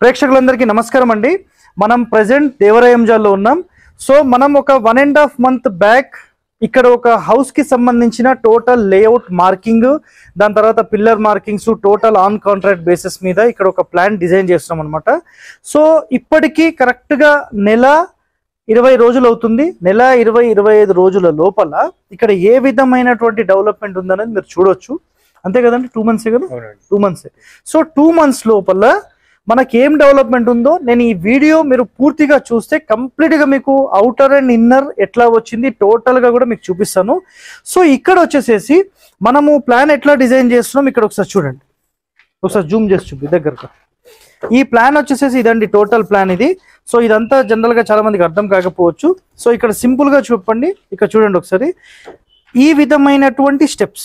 ప్రేక్షకులందరికీ నమస్కారం అండి మనం ప్రజెంట్ దేవరాయంజాల్లో ఉన్నాం సో మనం ఒక one and half month back ఇక్కడ ఒక హౌస్ కి సంబంధించిన టోటల్ లేఅవుట్ మార్కింగ్ దాని తర్వాత pillar markings total on contract basis మీద ఇక్కడ ఒక ప్లాన్ డిజైన్ చేస్తున్నాం అనమాట సో ఇప్పటికీ కరెక్ట్ గా నెల ఇరవై రోజులు అవుతుంది నెల ఇరవై ఇరవై ఐదు రోజుల లోపల ఇక్కడ ఏ విధమైనటువంటి డెవలప్మెంట్ ఉందనేది మీరు చూడొచ్చు అంతే కదండి టూ మంత్స్ కదా two months so two months లోపల మనకి ఏం డెవలప్మెంట్ ఉందో నేను ఈ వీడియో మీరు పూర్తిగా చూస్తే కంప్లీట్ గా మీకు అవుటర్ అండ్ ఇన్నర్ ఎట్లా వచ్చింది టోటల్ గా కూడా మీకు చూపిస్తాను సో ఇక్కడ వచ్చేసేసి మనము ప్లాన్ ఎట్లా డిజైన్ చేస్తున్నాం ఇక్కడ ఒకసారి చూడండి ఒకసారి జూమ్ చేసి చూపి దగ్గరగా ఈ ప్లాన్ వచ్చేసేసి ఇదండి టోటల్ ప్లాన్ ఇది సో ఇదంతా జనరల్ గా చాలా మందికి అర్థం కాకపోవచ్చు సో ఇక్కడ సింపుల్ గా చూపండి ఇక్కడ చూడండి ఒకసారి ఈ విధమైనటువంటి స్టెప్స్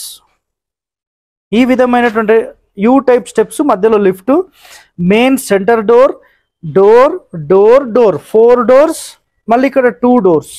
ఈ విధమైనటువంటి యూ టైప్ స్టెప్స్ మధ్యలో lift main centre door door door door four doors మళ్ళీ ఇక్కడ టూ డోర్స్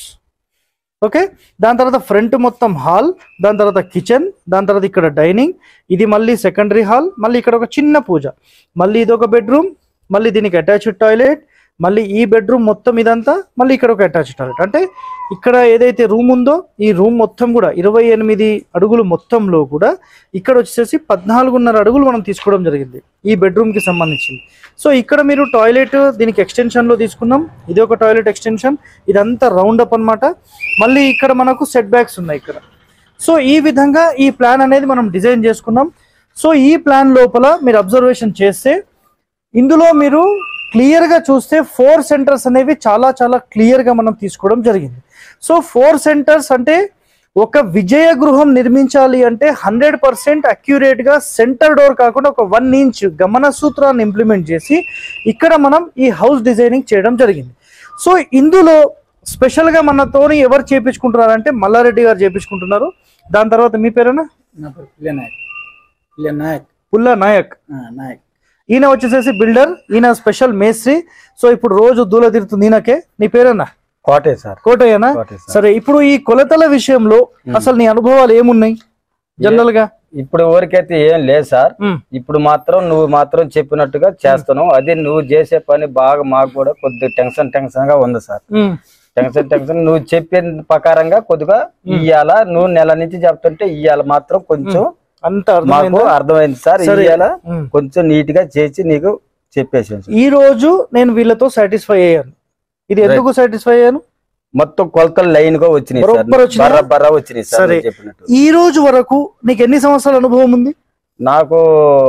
ఓకే దాని తర్వాత ఫ్రంట్ మొత్తం హాల్ దాని తర్వాత కిచెన్ దాని తర్వాత ఇక్కడ డైనింగ్ ఇది మళ్ళీ సెకండరీ హాల్ మళ్ళీ ఇక్కడ ఒక చిన్న పూజ మళ్ళీ ఇది ఒక బెడ్రూమ్ మళ్ళీ దీనికి అటాచ్డ్ టాయిలెట్ మళ్ళీ ఈ బెడ్రూమ్ మొత్తం ఇదంతా మళ్ళీ ఇక్కడ ఒక అటాచ్డ్ టాయిలెట్ అంటే ఇక్కడ ఏదైతే రూమ్ ఉందో ఈ రూమ్ మొత్తం కూడా ఇరవై ఎనిమిది అడుగులు మొత్తంలో కూడా ఇక్కడ వచ్చేసి పద్నాలుగున్నర అడుగులు మనం తీసుకోవడం జరిగింది ఈ బెడ్రూమ్ కి సంబంధించింది సో ఇక్కడ మీరు టాయిలెట్ దీనికి ఎక్స్టెన్షన్ లో తీసుకున్నాం ఇది ఒక టాయిలెట్ ఎక్స్టెన్షన్ ఇదంతా రౌండ్ అప్ అన్నమాట మళ్ళీ ఇక్కడ మనకు సెట్ బ్యాక్స్ ఉన్నాయి ఇక్కడ సో ఈ విధంగా ఈ ప్లాన్ అనేది మనం డిజైన్ చేసుకున్నాం సో ఈ ప్లాన్ లోపల మీరు అబ్జర్వేషన్ చేస్తే ఇందులో మీరు క్లియర్ గా చూస్తే ఫోర్ సెంటర్స్ అనేవి చాలా చాలా క్లియర్ గా మనం తీసుకోవడం జరిగింది సో ఫోర్ సెంటర్స్ అంటే ఒక విజయ గృహం నిర్మించాలి అంటే హండ్రెడ్ పర్సెంట్ అక్యురేట్ గా సెంటర్ డోర్ కాకుండా ఒక వన్ ఇంచ్ గమన సూత్రాన్ని ఇంప్లిమెంట్ చేసి ఇక్కడ మనం ఈ హౌస్ డిజైనింగ్ చేయడం జరిగింది సో ఇందులో స్పెషల్ గా మనతోని ఎవరు చేపించుకుంటున్నారంటే మల్లారెడ్డి గారు చేపించుకుంటున్నారు దాని తర్వాత మీ పేరేనా నా పేరు పిల్ల నాయక్ పిల్ల నాయక్ పుల్లా నాయక్ ఆ, నాయక్ ఈయన వచ్చేసేసి బిల్డర్ ఈయన స్పెషల్ మేస్త్రి సో ఇప్పుడు రోజు దూల తిరుగుతుంది ఈయనకే నీ పేరన్నా కోటే సార్ కోటయ్యనా కోటే సార్ సరే ఇప్పుడు ఈ కొలతల విషయంలో అసలు నీ అనుభవాలు ఏమున్నాయి జనరల్ గా ఇప్పుడు ఊరికైతే ఏం లేదు సార్ ఉమ్, ఇప్పుడు మాత్రం నువ్వు మాత్రం చెప్పినట్టుగా చేస్తున్నావు అది నువ్వు చేసే పని బాగా మాకు కూడా కొద్ది టెన్షన్ టెన్షన్ గా ఉంది సార్ ఉమ్, టెన్షన్ టెన్షన్ నువ్వు చెప్పిన ప్రకారంగా కొద్దిగా ఇయ్యాల నువ్వు నెల నుంచి చెప్తుంటే ఇయ్యాల మాత్రం కొంచెం అంత మాకు అర్థమైందా అర్థమైంది సార్ సరే. ఇయ్యాల ఉమ్. కొంచెం నీట్ గా చేసి నీకు చెప్పేసాను సార్ ఈ రోజు నేను వీళ్ళతో సాటిస్ఫై అయ్యాను ఇది ఎందుకు సాటిస్ఫై అయ్యాను మొత్తం కొలతలు లైన్ గా వచ్చినాయి సార్ బరోబ్బర్ వచ్చినాయా? బర్ర బర్ర వచ్చినాయి సార్ సరే. నువ్వు చెప్పినట్టు ఈ రోజు వరకు నీకు ఎన్ని సంవత్సరాల అనుభవం ఉంది నాకు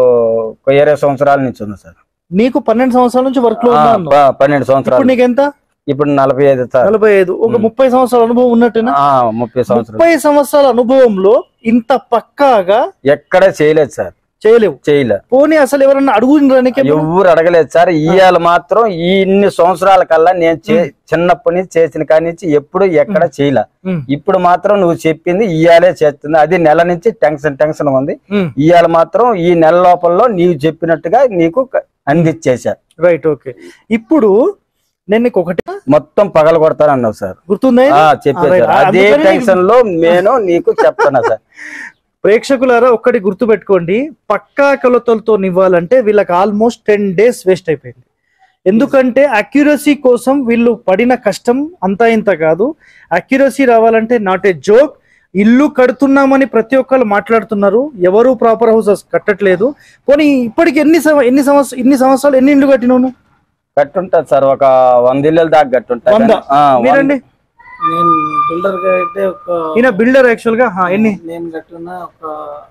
ఒక ఇరవై సంవత్సరాల నుంచి ఉంది సార్ నీకు పన్నెండు సంవత్సరాల నుంచి వర్క్ లో ఆ, ఉన్నా అన్నావు. ప- పన్నెండు ఇప్పుడు సంవత్సరాలు నీకు ఎంత ఇప్పుడు నలభై ఐదు సార్ నలభై ఐదు ఒక ఉమ్. ముప్పై సంవత్సరాల అనుభవం ఉన్నట్టేనా ఆ, ముప్పై సంవత్సరాలు ముప్పై సంవత్సరాల అనుభవంలో ఇంత పక్కాగా ఎక్కడ చేయలేదు సార్ చేయలేవు చేయలే పోనీ అసలు ఎవరన్నా అడుగురానికి ఎవరు అడగలేదు సార్ ఇవాళ మాత్రం ఈ ఇన్ని సంవత్సరాల కల్లా నేను చే- చిన్నప్పటి నుంచి చేసిన కాడి నుంచి ఎప్పుడు ఎక్కడ చేయలే ఇప్పుడు మాత్రం నువ్వు చెప్పింది ఇయ్యాలే చేస్తుంది అది నెల నుంచి టెన్షన్ టెన్షన్ ఉంది ఇవాళ మాత్రం ఈ నెల లోపల నీవు చెప్పినట్టుగా నీకు క- అందించేశా రైట్ ఓకే ఇప్పుడు నేను నీకు ఒకటి మొత్తం పగల కొడతానన్నావు సార్ గుర్తుందా ఆ చెప్పేశారు right. అదే అందుకని నీకు- టెన్షన్ లో నేను నీకు చెప్తాను సార్ ప్రేక్షకులారా ఒక్కటి గుర్తు పెట్టుకోండి పక్కా కొలతలతో ఇవ్వాలంటే వీళ్ళకి ఆల్మోస్ట్ టెన్ డేస్ వేస్ట్ అయిపోయింది ఎందుకంటే అక్యురసీ కోసం వీళ్ళు పడిన కష్టం అంతా ఇంత కాదు అక్యురసీ రావాలంటే నాట్ ఏ జోక్ ఇల్లు కడుతున్నామని ప్రతి ఒక్కరు మాట్లాడుతున్నారు ఎవరు ప్రాపర్ హౌసెస్ కట్టట్లేదు పోనీ ఇప్పటికి ఎన్ని సంవ- ఎన్ని సంవత్సరాలు ఎన్ని సంవత్సరాలు ఎన్ని ఇండ్లు కట్టినావు కట్టుంటది సార్ ఒక వంద ఇళ్ళ దాకా కట్టుంటా వంద మీరండి నేను బిల్డర్ గా అయితే ఒక ఈయన బిల్డర్ యాక్చువల్ గా హా, ఎన్ని నేను కట్టున్న ఒక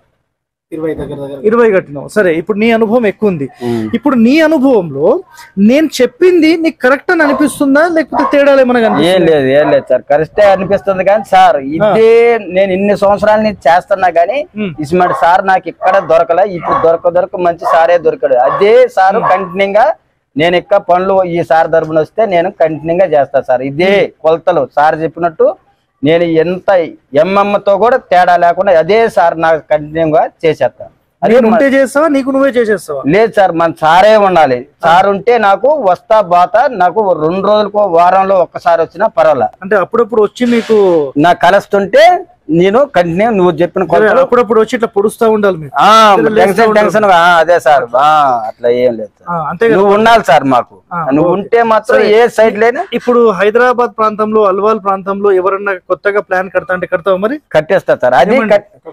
ఇరవై దగ్గర దగ్గర ఇరవై కట్టినావు సరే ఇప్పుడు నీ అనుభవం ఎక్కువ ఉంది ఇప్పుడు నీ అనుభవంలో నేను చెప్పింది నీకు కరెక్ట్ అని అనిపిస్తుందా లేకపోతే తేడాలు ఏమైనా ఏం కనిపిస్తుందా? లేదు ఏం లేదు సార్ కరెక్టే అనిపిస్తుంది కానీ సార్ ఇదే నేను ఇన్ని సంవత్సరాల నుంచి చేస్తున్నా గానీ ఉమ్. ఇస్మాటి సార్ నాకు ఇక్కడ దొరకలే ఇప్పుడు దొరక దొరక మంచి సారే దొరికాడు అదే సార్ కంటిన్యూ గా నేను ఇక్కడ పనులు ఈ సార్ తరపున వస్తే నేను కంటిన్యూ గా చేస్తా సార్ ఇదే కొలతలు సార్ చెప్పినట్టు నేను ఎంత ఎంఎం తో కూడా తేడా లేకుండా అదే సార్ నాకు కంటిన్యూ గా చేసేస్తాను అదే నేను మన- ఉంటే చేస్తావా నీకు నువ్వే చేసేస్తావా లేదు సార్ మన సారే ఉండాలి సార్ ఉంటే నాకు వస్తా బాత నాకు రెండు రోజులకు వారంలో ఒక్కసారి వచ్చినా పర్వాలే అంటే అప్పుడప్పుడు వచ్చి మీకు నా కలుస్తుంటే నేను కంటిన్యూ నువ్వు చెప్పిన కొలతలు అప్పుడప్పుడు వచ్చి ఇట్లా పొడుస్తూ ఉండాలి మీరు ఆ, ఇద్దరు లేస్తూ టెన్షన్ ఉంటారు. టెన్షన్ ఆ, అదే సార్ ఆ, అట్లా ఏం లేదు సార్. ఆ, అంతే కదా నువ్వు ఉండాలి సార్ మాకు ఆ, నువ్వు ఓకే. ఉంటే మాత్రం ఏ సైడ్ లేని ఇప్పుడు హైదరాబాద్ ప్రాంతంలో అల్వాల్ ప్రాంతంలో ఎవరన్నా కొత్తగా ప్లాన్ కడతా అంటే కడతావా మరి కట్టేస్తా సార్ అది ఏమండి? కట్-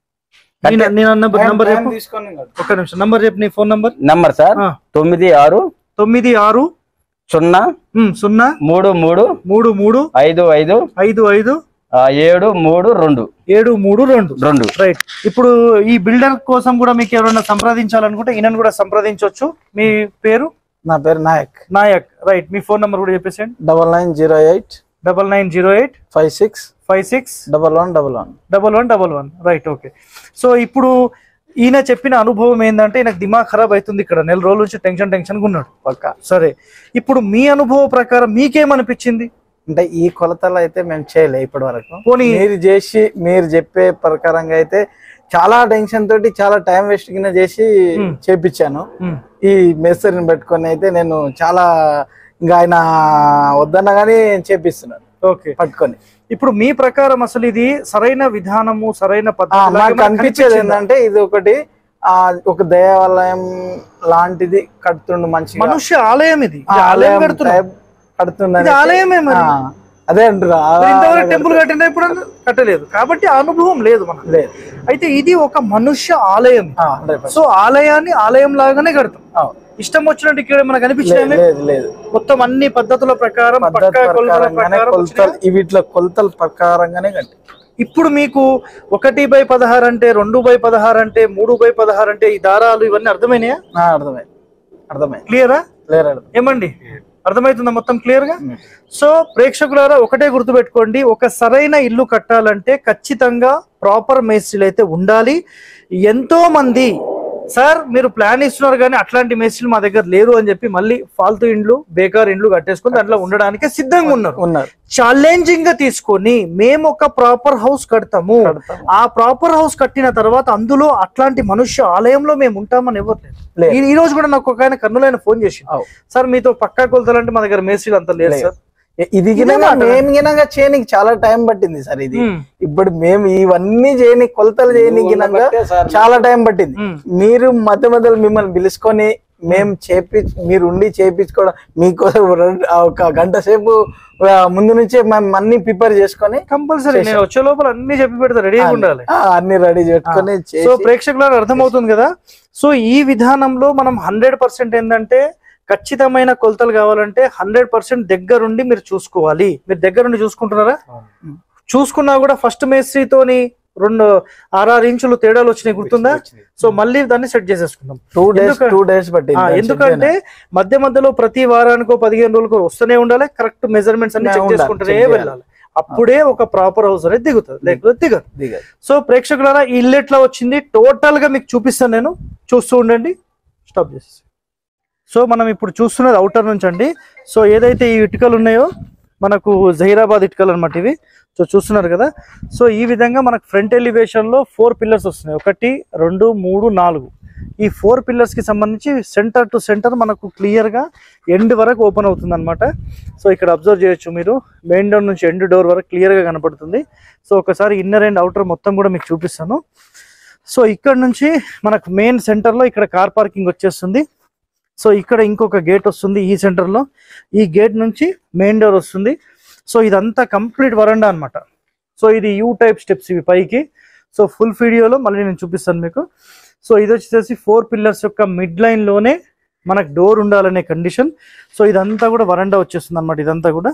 నేను నేను అన్న నంబర్ టైం చెప్పు తీసుకొని కాదు. ఒక్క నిమిషం నంబర్ చెప్పు నీ ఫోన్ నంబర్ నంబర్ సార్ ఆ. తొమ్మిది ఆరు తొమ్మిది ఆరు సున్నా ఉమ్, సున్నా మూడు మూడు మూడు మూడు ఐదు ఐదు ఐదు ఐదు ఆ, ఏడు మూడు రెండు ఏడు మూడు రెండు రెండు రైట్ ఇప్పుడు ఈ బిల్డర్ కోసం కూడా మీకు ఎవరైనా సంప్రదించాలనుకుంటే ఈయనను కూడా సంప్రదించవచ్చు మీ పేరు నా పేరు నాయక్ నాయక్ రైట్ మీ ఫోన్ నంబర్ కూడా చెప్పేసేయండి double nine zero eight double nine zero eight five six five six double one double one double one double one right okay so ఇప్పుడు ఈయన చెప్పిన అనుభవం ఏంటంటే ఈయనకు దిమాగ్ ఖరాబ్ అవుతుంది ఇక్కడ నెల రోజుల నుంచి టెన్షన్ టెన్షన్ ఉన్నాడు పక్క సరే ఇప్పుడు మీ అనుభవ ప్రకారం మీకేమనిపించింది అంటే ఈ కొలతలు అయితే మేము చేయలే ఇప్పటి వరకు పోనీ మీరు చేసి మీరు చెప్పే ప్రకారంగా అయితే చాలా టెన్షన్ తోటి చాలా టైం వేస్ట్ కింద చేసి Hmm. చేపించాను ఉమ్, ఈ మేస్త్రిని పెట్టుకొని అయితే నేను చాలా ఇంకా ఆయన వద్దన్నా కానీ చేపిస్తున్నాను ఓకే పట్టుకొని ఇప్పుడు మీ ప్రకారం అసలు ఇది సరైన విధానము సరైన ఆ, పద్ధతి లాగా నాకు మనకు అనిపించేది కనిపించిందా? ఏంటంటే ఇది ఒకటి ఆ ఒక దేవాలయం లాంటిది కడుతుండు మంచిగా మనుష్య ఆలయం ఇది ఆ, ఇది ఆలయం ఆలయం కడుతున్నాం type కడుతుందని ఇది ఆలయమే మరి. ఆ, అదే అంటారా మరి ఇంతవరకు టెంపుల్ కట్టిన ఇప్పుడు కట్టలేదు కాబట్టి ఆ అనుభవం లేదు మనకు లేదు అయితే ఇది ఒక మనుష్య ఆలయం ఆ, 100%. సో ఆలయాన్ని ఆలయం లాగానే కడతాం ఆ, ఇష్టం వచ్చినట్టు ఇక్కడ మనకు లేదు అనిపించింది లేదు లేదు మొత్తం అన్ని పద్ధతుల ప్రకారం పద్ధతి పక్కా కొలతల ప్రకారంగానే ప్రకారం కొలతలు వచ్చినాయా? ఈ వీటిలో కొలతల ప్రకారంగానే కట్టి ఇప్పుడు మీకు ఒకటి బై పదహారు అంటే రెండు బై పదహారు అంటే మూడు బై పదహారు అంటే ఈ దారాలు ఇవన్నీ అర్థమైనాయా ఆ, అర్థమైంది అర్థమైంది క్లియరా లేరు అర్థం ఏమండి అర్థమవుతుందా మొత్తం క్లియర్ గా ఉమ్. సో ప్రేక్షకులారా ఒకటే గుర్తుపెట్టుకోండి ఒక సరైన ఇల్లు కట్టాలంటే ఖచ్చితంగా ప్రాపర్ మేస్త్రీలు అయితే ఉండాలి ఎంతో మంది సార్ మీరు ప్లాన్ ఇస్తున్నారు కానీ అట్లాంటి మేస్త్రీలు మా దగ్గర లేరు అని చెప్పి మళ్ళీ ఫాల్తూ ఇండ్లు బేకార్ ఇండ్లు కట్టేసుకుని దాంట్లో ఉండడానికి సిద్ధంగా ఉన్నారు ఉన్నారు ఛాలెంజింగ్ గా తీసుకొని మేము ఒక ప్రాపర్ హౌస్ కడతాము కడతాము. ఆ ప్రాపర్ హౌస్ కట్టిన తర్వాత అందులో అట్లాంటి మనుష్య ఆలయంలో మేము ఉంటామని ఎవరు లేరు. లేదు. ఈ- ఈ రోజు కూడా నాకు ఒక ఆయన కర్నూలు ఫోన్ చేసి అవు. సార్ మీతో పక్కా కొలతలంటే మా దగ్గర మేస్త్రీలు అంత లేరు లేదు. సార్ ఇ- ఇది ఇదే గినంగా మాట. మేము గినంగా చేయనికి చాలా టైం పట్టింది సార్ ఇది ఉమ్. ఇప్పుడు మేము ఇవన్నీ చేయని కొలతలు చేయని గినంగా చాలా టైం పట్టింది ఉమ్. మీరు మధ్య మధ్యలో మిమ్మల్ని పిలుచుకొని మేము చేపి మీరు ఉండి చేపించుకోవడం మీకోసం రెండు- ఆ ఒక గంట సేపు ఆ, ముందు నుంచే మేము అన్ని ప్రిపేర్ చేసుకొని కంపల్సరీ నేను వచ్చే లోపల అన్ని చెప్పి పెడతా రెడీగా ఉండాలి ఆ, అన్ని రెడీ చేసుకొని సో చేసి ప్రేక్షకులకు అర్థమవుతుంది కదా సో ఈ విధానంలో మనం హండ్రెడ్ పర్సెంట్ ఏంటంటే ఖచ్చితమైన కొలతలు కావాలంటే హండ్రెడ్ పర్సెంట్ దగ్గరుండి మీరు చూసుకోవాలి మీరు దగ్గరుండి చూసుకుంటున్నారా చూసుకున్నా కూడా ఫస్ట్ మేస్త్రితోని రెండు ఆరారు ఇంచులు తేడాలు వచ్చినాయి గుర్తుందా సో మళ్ళీ దాన్ని సెట్ చేసేసుకుందాం టూ డేస్ ఎందుక- టూ డేస్ పట్టింది ఆ, దాన్ని ఎందుకంటే మధ్య మధ్యలో ప్రతి వారానికో పదిహేను రోజులకు వస్తూనే ఉండాలి కరెక్ట్ మెజర్మెంట్స్ అన్ని చెక్ ఉండాలి, చేసుకుంటూనే check చేయాలి. వెళ్ళాలి అప్పుడే ఒక ప్రాపర్ హౌస్ అనేది దిగుతుంది లేకపోతే దిగదు దిగదు. సో ప్రేక్షకులారా ఈ ఇల్లు ఎట్లా వచ్చింది టోటల్ గా మీకు చూపిస్తాను నేను చూస్తూ ఉండండి స్టాప్ చేసి సో మనం ఇప్పుడు చూస్తున్నది అవుటర్ నుంచి అండి సో ఏదైతే ఈ ఇటుకలు ఉన్నాయో మనకు జహీరాబాద్ ఇటుకలు అనమాట ఇవి సో చూస్తున్నారు కదా సో ఈ విధంగా మనకు ఫ్రంట్ ఎలివేషన్ లో ఫోర్ పిల్లర్స్ వస్తున్నాయి ఒకటి రెండు మూడు నాలుగు ఈ ఫోర్ పిల్లర్స్ కి సంబంధించి సెంటర్ టు సెంటర్ మనకు క్లియర్ గా ఎండ్ వరకు ఓపెన్ అవుతుంది అనమాట సో ఇక్కడ అబ్జర్వ్ చేయొచ్చు మీరు మెయిన్ డోర్ నుంచి ఎండ్ డోర్ వరకు క్లియర్ గా కనపడుతుంది సో ఒకసారి ఇన్నర్ అండ్ అవుటర్ మొత్తం కూడా మీకు చూపిస్తాను సో ఇక్కడ నుంచి మనకు మెయిన్ సెంటర్ లో ఇక్కడ కార్ పార్కింగ్ వచ్చేస్తుంది సో ఇక్కడ ఇంకొక గేట్ వస్తుంది ఈ సెంటర్ లో ఈ గేట్ నుంచి మెయిన్ డోర్ వస్తుంది సో ఇదంతా కంప్లీట్ వరండా అన్నమాట సో ఇది యూ టైప్ స్టెప్స్ ఇవి పైకి సో ఫుల్ వీడియోలో మళ్ళీ నేను చూపిస్తాను మీకు సో ఇది వచ్చేసి ఫోర్ పిల్లర్స్ యొక్క మిడ్ లైన్ లోనే మనకు డోర్ ఉండాలనే కండిషన్ సో ఇదంతా కూడా వరండా వచ్చేస్తుంది అనమాట ఇదంతా కూడా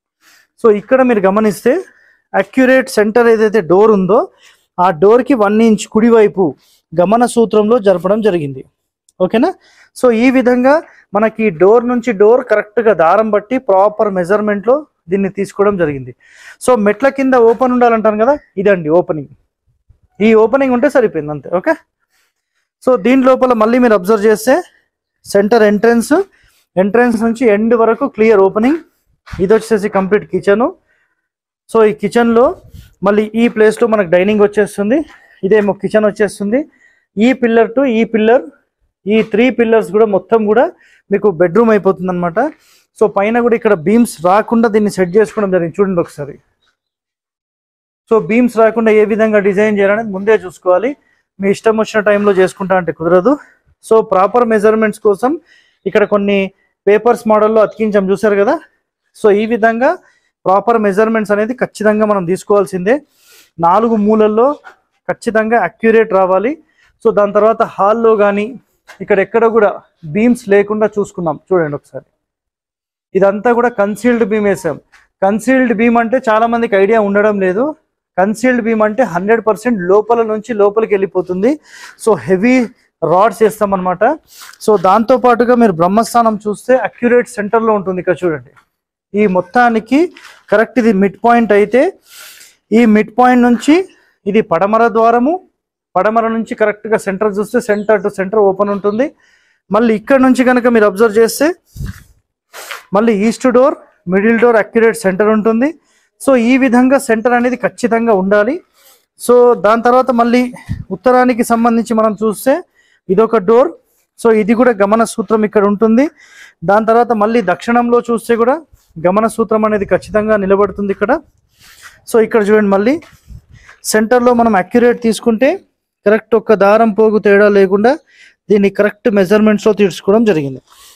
సో ఇక్కడ మీరు గమనిస్తే అక్యురేట్ సెంటర్ ఏదైతే డోర్ ఉందో ఆ డోర్ కి వన్ ఇంచ్ కుడివైపు గమన సూత్రంలో జరపడం జరిగింది ఓకేనా సో ఈ విధంగా మనకి డోర్ నుంచి డోర్ కరెక్ట్ గా దారం బట్టి ప్రాపర్ మెజర్మెంట్ లో దీన్ని తీసుకోవడం జరిగింది సో మెట్ల కింద ఓపెన్ ఉండాలంటాను కదా ఇదండి ఓపెనింగ్ ఈ ఓపెనింగ్ ఉంటే సరిపోయింది అంతే ఓకే సో దీని లోపల మళ్ళీ మీరు అబ్జర్వ్ చేస్తే సెంటర్ ఎంట్రన్స్ ఎంట్రన్స్ నుంచి ఎండ్ వరకు క్లియర్ ఓపెనింగ్ ఇది వచ్చేసి కంప్లీట్ కిచెన్ సో ఈ కిచెన్ లో మళ్ళీ ఈ ప్లేస్ లో మనకు డైనింగ్ వచ్చేస్తుంది ఇదేమో కిచెన్ వచ్చేస్తుంది ఈ పిల్లర్ టు ఈ పిల్లర్ ఈ త్రీ పిల్లర్స్ కూడా మొత్తం కూడా మీకు బెడ్రూమ్ అయిపోతుంది అనమాట సో పైన కూడా ఇక్కడ బీమ్స్ రాకుండా దీన్ని సెట్ చేసుకోవడం జరిగింది చూడండి ఒకసారి సో బీమ్స్ రాకుండా ఏ విధంగా డిజైన్ చేయాలనేది ముందే చూసుకోవాలి మీ ఇష్టం వచ్చిన టైంలో చేసుకుంటా అంటే కుదరదు సో ప్రాపర్ మెజర్మెంట్స్ కోసం ఇక్కడ కొన్ని పేపర్స్ మోడల్లో అతికించాం చూసారు కదా సో ఈ విధంగా ప్రాపర్ మెజర్మెంట్స్ అనేది ఖచ్చితంగా మనం తీసుకోవాల్సిందే నాలుగు మూలల్లో ఖచ్చితంగా అక్యురేట్ రావాలి సో దాని తర్వాత హాల్లో కానీ ఇక్కడ ఎక్కడ కూడా బీమ్స్ లేకుండా చూసుకున్నాం చూడండి ఒకసారి ఇదంతా కూడా కన్సీల్డ్ బీమ్ వేసాం కన్సీల్డ్ బీమ్ అంటే చాలా మందికి ఐడియా ఉండడం లేదు కన్సీల్డ్ బీమ్ అంటే హండ్రెడ్ పర్సెంట్ లోపల నుంచి లోపలికి వెళ్ళిపోతుంది సో హెవీ రాడ్స్ వేస్తాం అనమాట సో దాంతో పాటుగా మీరు బ్రహ్మస్థానం చూస్తే అక్యురేట్ సెంటర్లో ఉంటుంది ఇక్కడ చూడండి ఈ మొత్తానికి కరెక్ట్ ఇది మిడ్ పాయింట్ అయితే ఈ మిడ్ పాయింట్ నుంచి ఇది పడమర ద్వారము పడమర నుంచి కరెక్ట్గా సెంటర్ చూస్తే సెంటర్ టు సెంటర్ ఓపెన్ ఉంటుంది మళ్ళీ ఇక్కడ నుంచి కనుక మీరు అబ్జర్వ్ చేస్తే మళ్ళీ east door middle door accurate centre ఉంటుంది సో ఈ విధంగా సెంటర్ అనేది ఖచ్చితంగా ఉండాలి సో దాని తర్వాత మళ్ళీ ఉత్తరానికి సంబంధించి మనం చూస్తే ఇదొక డోర్ సో ఇది కూడా గమన సూత్రం ఇక్కడ ఉంటుంది దాని తర్వాత మళ్ళీ దక్షిణంలో చూస్తే కూడా గమన సూత్రం అనేది ఖచ్చితంగా నిలబడుతుంది ఇక్కడ సో ఇక్కడ చూడండి మళ్ళీ సెంటర్లో మనం అక్యురేట్ తీసుకుంటే కరెక్ట్ ఒక్క దారం పోగు తేడా లేకుండా దీన్ని కరెక్ట్ మెజర్మెంట్స్లో తీసుకోవడం జరిగింది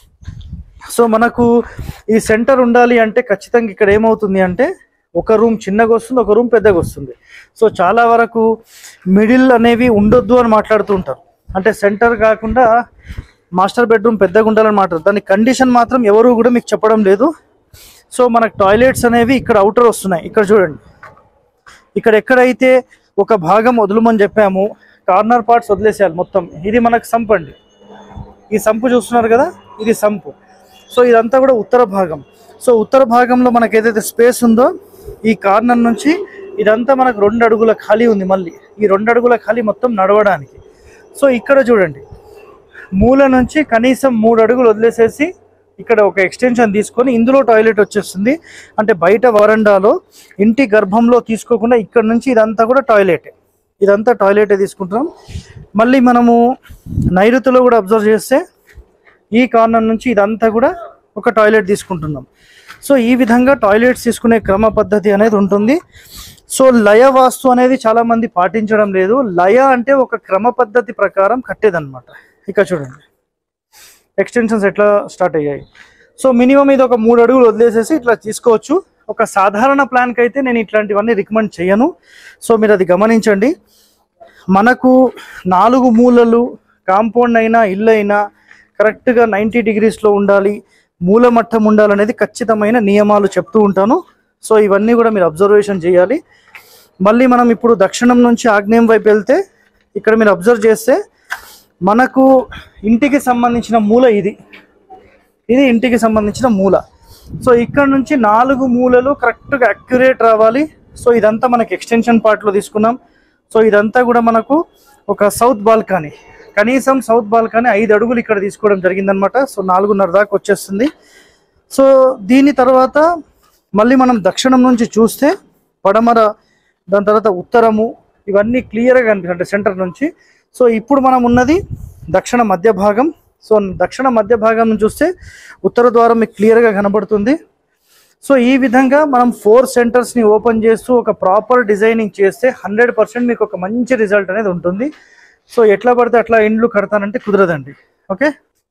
సో మనకు ఈ సెంటర్ ఉండాలి అంటే ఖచ్చితంగా ఇక్కడ ఏమవుతుంది అంటే ఒక రూమ్ చిన్నగా వస్తుంది ఒక రూమ్ పెద్దగా వస్తుంది సో చాలా వరకు మిడిల్ అనేవి ఉండొద్దు అని మాట్లాడుతూ ఉంటారు అంటే సెంటర్ కాకుండా మాస్టర్ బెడ్రూమ్ పెద్దగా ఉండాలని మాట్లాడతారు దాని కండిషన్ మాత్రం ఎవరు కూడా మీకు చెప్పడం లేదు సో మనకు టాయిలెట్స్ అనేవి ఇక్కడ అవుటర్ వస్తున్నాయి ఇక్కడ చూడండి ఇక్కడ ఎక్కడైతే ఒక భాగం వదులుమని చెప్పాము కార్నర్ పార్ట్స్ వదిలేసేయాలి మొత్తం ఇది మనకు సంపు అండి ఈ సంపు చూస్తున్నారు కదా ఇది సంపు సో ఇదంతా కూడా ఉత్తర భాగం సో ఉత్తర భాగంలో మనకి ఏదైతే స్పేస్ ఉందో ఈ కార్నర్ నుంచి ఇదంతా మనకు రెండు అడుగుల ఖాళీ ఉంది మళ్ళీ ఈ రెండు అడుగుల ఖాళీ మొత్తం నడవడానికి సో ఇక్కడ చూడండి మూల నుంచి కనీసం మూడు అడుగులు వదిలేసేసి ఇక్కడ ఒక ఎక్స్టెన్షన్ తీసుకొని ఇందులో టాయిలెట్ వచ్చేస్తుంది అంటే బయట వరండాలో ఇంటి గర్భంలో తీసుకోకుండా ఇక్కడ నుంచి ఇదంతా కూడా టాయిలెట్ ఇదంతా టాయిలెటే తీసుకుంటున్నాం మళ్ళీ మనము నైరుతిలో కూడా అబ్జర్వ్ చేస్తే ఈ కార్నర్ నుంచి ఇదంతా కూడా ఒక టాయిలెట్ తీసుకుంటున్నాం సో ఈ విధంగా టాయిలెట్స్ తీసుకునే క్రమ పద్ధతి అనేది ఉంటుంది సో లయ వాస్తు అనేది చాలా మంది పాటించడం లేదు లయ అంటే ఒక క్రమ పద్ధతి ప్రకారం కట్టేదన్నమాట ఇక చూడండి ఎక్స్టెన్షన్స్ ఎట్లా స్టార్ట్ అయ్యాయి సో మినిమం ఇది ఒక మూడు అడుగులు వదిలేసేసి ఇట్లా తీసుకోవచ్చు ఒక సాధారణ ప్లాన్కి అయితే నేను ఇట్లాంటివన్నీ రికమెండ్ చేయను సో మీరు అది గమనించండి మనకు నాలుగు మూలలు కాంపౌండ్ అయినా ఇల్లు అయినా కరెక్ట్గా నైంటీ డిగ్రీస్లో ఉండాలి మూల మట్టం ఉండాలనేది ఖచ్చితమైన నియమాలు చెప్తూ ఉంటాను సో ఇవన్నీ కూడా మీరు అబ్జర్వేషన్ చేయాలి మళ్ళీ మనం ఇప్పుడు దక్షిణం నుంచి ఆగ్నేయం వైపు వెళ్తే ఇక్కడ మీరు అబ్జర్వ్ చేస్తే మనకు ఇంటికి సంబంధించిన మూల ఇది ఇది ఇంటికి సంబంధించిన మూల సో ఇక్కడ నుంచి నాలుగు మూలలు కరెక్ట్గా అక్యురేట్ రావాలి సో ఇదంతా మనకి ఎక్స్టెన్షన్ పార్ట్లో తీసుకున్నాం సో ఇదంతా కూడా మనకు ఒక సౌత్ బాల్కనీ కనీసం సౌత్ బాల్కనీ ఐదు అడుగులు ఇక్కడ తీసుకోవడం జరిగిందనమాట సో నాలుగున్నర దాకా వచ్చేస్తుంది సో దీని తర్వాత మళ్ళీ మనం దక్షిణం నుంచి చూస్తే పడమర దాని తర్వాత ఉత్తరము ఇవన్నీ క్లియర్గా కనిపిస్తుంది అంటే సెంటర్ నుంచి సో ఇప్పుడు మనం ఉన్నది దక్షిణ మధ్య భాగం సో దక్షిణ మధ్య భాగం నుంచి చూస్తే ఉత్తర ద్వారం మీకు క్లియర్గా కనబడుతుంది సో ఈ విధంగా మనం ఫోర్ సెంటర్స్ని ఓపెన్ చేస్తూ ఒక ప్రాపర్ డిజైనింగ్ చేస్తే హండ్రెడ్ పర్సెంట్ మీకు ఒక మంచి రిజల్ట్ అనేది ఉంటుంది సో ఎట్లా పడితే అట్లా ఇండ్లు కడతానంటే కుదరదండి ఓకే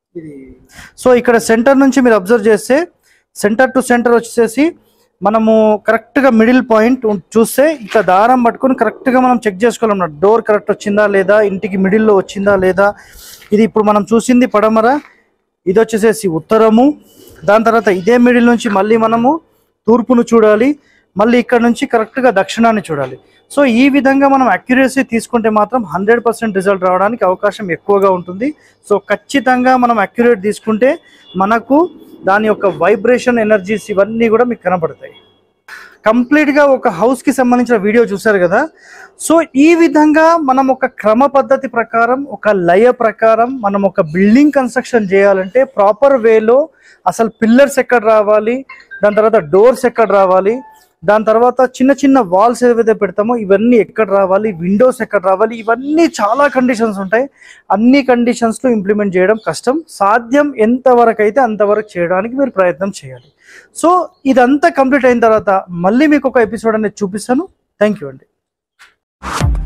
సో ఇక్కడ సెంటర్ నుంచి మీరు అబ్జర్వ్ చేస్తే సెంటర్ టు సెంటర్ వచ్చేసి మనము కరెక్ట్గా మిడిల్ పాయింట్ చూస్తే ఇట్లా దారం పట్టుకొని కరెక్ట్గా మనం చెక్ చేసుకోవాలన్నమాట డోర్ కరెక్ట్ వచ్చిందా లేదా ఇంటికి మిడిల్లో వచ్చిందా లేదా ఇది ఇప్పుడు మనం చూసింది పడమర ఇది వచ్చేసేసి ఉత్తరము దాని తర్వాత ఇదే మిడిల్ నుంచి మళ్ళీ మనము తూర్పును చూడాలి మళ్ళీ ఇక్కడ నుంచి కరెక్ట్గా దక్షిణాన్ని చూడాలి సో ఈ విధంగా మనం అక్యురసీ తీసుకుంటే మాత్రం హండ్రెడ్ పర్సెంట్ రిజల్ట్ రావడానికి అవకాశం ఎక్కువగా ఉంటుంది సో ఖచ్చితంగా మనం అక్యురేట్ తీసుకుంటే మనకు దాని యొక్క వైబ్రేషన్ ఎనర్జీస్ ఇవన్నీ కూడా మీకు కనబడతాయి కంప్లీట్గా ఒక హౌస్కి సంబంధించిన వీడియో చూశారు కదా సో ఈ విధంగా మనం ఒక క్రమ పద్ధతి ప్రకారం ఒక లయ ప్రకారం మనం ఒక బిల్డింగ్ కన్స్ట్రక్షన్ చేయాలంటే ప్రాపర్ వేలో అసలు పిల్లర్స్ ఎక్కడ రావాలి దాని తర్వాత డోర్స్ ఎక్కడ రావాలి దాని తర్వాత చిన్న చిన్న వాల్స్ ఏవైతే పెడతామో ఇవన్నీ ఎక్కడ రావాలి విండోస్ ఎక్కడ రావాలి ఇవన్నీ చాలా కండిషన్స్ ఉంటాయి అన్ని కండిషన్స్లో ఇంప్లిమెంట్ చేయడం కష్టం సాధ్యం ఎంతవరకు అయితే అంతవరకు చేయడానికి మీరు ప్రయత్నం చేయాలి సో ఇదంతా కంప్లీట్ అయిన తర్వాత మళ్ళీ మీకు ఒక ఎపిసోడ్ అనేది చూపిస్తాను థ్యాంక్ యూ అండి